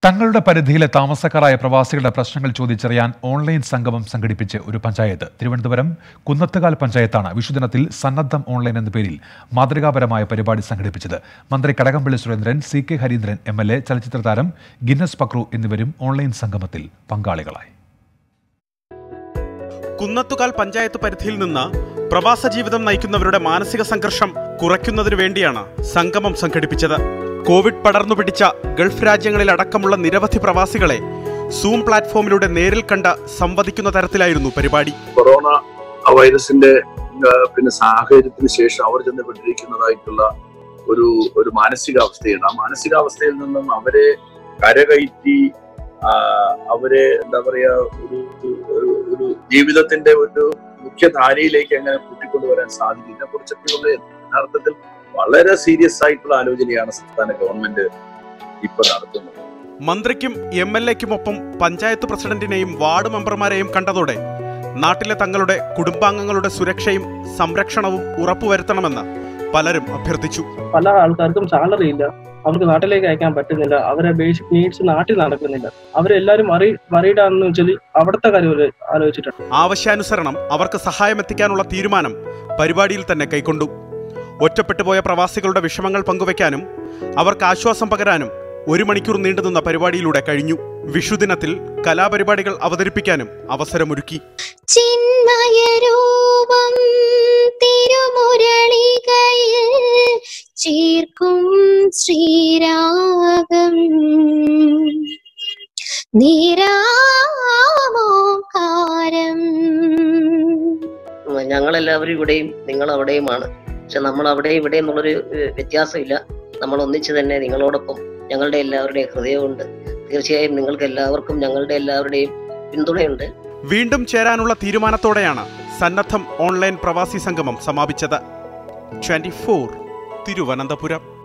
തങ്ങളുടെ പരിധിയിലെ താമസക്കാരായ പ്രവാസികളുടെ പ്രശ്നങ്ങൾ ചോദിച്ചറിയാൻ ഓൺലൈൻ സംഗമം സംഘടിപ്പിച്ച് ഒരു പഞ്ചായത്ത് തിരുവനന്തപുരം കുന്നത്തുകാൽ പഞ്ചായത്താണ് വിഷുദിനത്തിൽ സന്നദ്ധം ഓൺലൈൻ എന്ന പേരിൽ മാതൃകാപരമായ പരിപാടി സംഘടിപ്പിച്ചത് മന്ത്രി Kadakampally Surendran C K Harindran M L A ചലച്ചിത്ര താരം ഗിന്നസ് പക്രു എന്നിവരും ഓൺലൈൻ സംഗമത്തിൽ പങ്കാളികളായി കുന്നത്തുകാൽ പഞ്ചായത്ത് പരിധിയിൽ നിന്ന് പ്രവാസ ജീവിതം നയിക്കുന്നവരുടെ മാനസിക സംഘർഷം കുറയ്ക്കുന്നതിനു വേണ്ടിയാണ് സംഗമം സംഘടിപ്പിച്ചത് കോവിഡ് പടർന്നു പിടിച്ച ഗൾഫ് രാജ്യങ്ങളിലടക്കമുള്ള നിരവധി പ്രവാസികളെ സൂം പ്ലാറ്റ്ഫോമിലൂടെ നേരിൽ കണ്ട് സംവദിക്കുന്ന തരത്തിലായിരുന്നു പരിപാടി കൊറോണ വൈറസിന്റെ ആ, പിന്നെ സാഹചര്യത്തിന് ശേഷം അവർ ചെന്നപ്പെട്ടിരിക്കുന്നതായിട്ടുള്ള ഒരു ഒരു മാനസികാവസ്ഥയുണ്ട് ആ മാനസികാവസ്ഥയിൽ നിന്നും അവരെ കരകയറ്റി ആ, അവരെ എന്താ പറയാ ഒരു ഒരു- ഒരു ജീവിതത്തിന്റെ ഒരു മുഖ്യധാരയിലേക്ക് എങ്ങനെ കൂട്ടിക്കൊണ്ടുവരാൻ സാധിക്കും ഇതിനെ കുറിച്ചൊക്കെയുള്ള യഥാർത്ഥത്തിൽ വളരെ സീരിയസ് ആയിട്ടുള്ള ആലോചനയാണ് സംസ്ഥാന ഗവൺമെന്റ് ഇപ്പൊ നടത്തുന്നത് മന്ത്രിക്കും എം എൽ എക്കുമൊപ്പം പഞ്ചായത്ത് പ്രസിഡന്റിനെയും വാർഡ് മെമ്പർമാരെയും കണ്ടതോടെ നാട്ടിലെ തങ്ങളുടെ കുടുംബാംഗങ്ങളുടെ സുരക്ഷയും സംരക്ഷണവും ഉറപ്പുവരുത്തണമെന്ന് പലരും അഭ്യർത്ഥിച്ചു പല ആൾക്കാർക്കും സാലറി ഇല്ല അവർക്ക് നാട്ടിലേക്ക് അയക്കാൻ പറ്റുന്നില്ല അവരെ ബേസിക് നീഡ്സ് നാട്ടിൽ നടക്കുന്നില്ല അവരെല്ലാരും മറി മറിയിടാന്ന് വെച്ചാൽ അവിടുത്തെ കാര്യം അവര് ആലോചിച്ചിട്ടുണ്ട് ആവശ്യാനുസരണം അവർക്ക് സഹായം എത്തിക്കാനുള്ള തീരുമാനം പരിപാടിയിൽ തന്നെ കൈക്കൊണ്ടു ഒറ്റപ്പെട്ടുപോയ പ്രവാസികളുടെ വിഷമങ്ങൾ പങ്കുവയ്ക്കാനും അവർക്ക് ആശ്വാസം പകരാനും ഒരു മണിക്കൂർ നീണ്ടുനിന്ന പരിപാടിയിലൂടെ കഴിഞ്ഞു വിഷുദിനത്തിൽ കലാപരിപാടികൾ അവതരിപ്പിക്കാനും അവസരമൊരുക്കി ചിന്മയരൂപം തിരുമുരളികയിൽ ചേർക്കും ശ്രീരാഗം നിരാമോകാരം ഞങ്ങളെല്ലാവരും ഇവിടെയും നിങ്ങൾ അവിടെയുമാണ് പക്ഷെ നമ്മൾ അവിടെ ഇവിടെ എന്നുള്ളൊരു ഏഹ്, വ്യത്യാസമില്ല നമ്മൾ ഒന്നിച്ച് തന്നെ നിങ്ങളോടൊപ്പം ഞങ്ങളുടെ എല്ലാവരുടെയും ഹൃദയമുണ്ട് തീർച്ചയായും നിങ്ങൾക്ക് എല്ലാവർക്കും ഞങ്ങളുടെ എല്ലാവരുടെയും പിന്തുണയുണ്ട് വീണ്ടും ചേരാനുള്ള തീരുമാനത്തോടെയാണ് സന്നദ്ധം ഓൺലൈൻ പ്രവാസി സംഗമം സമാപിച്ചത് ട്വന്റി തിരുവനന്തപുരം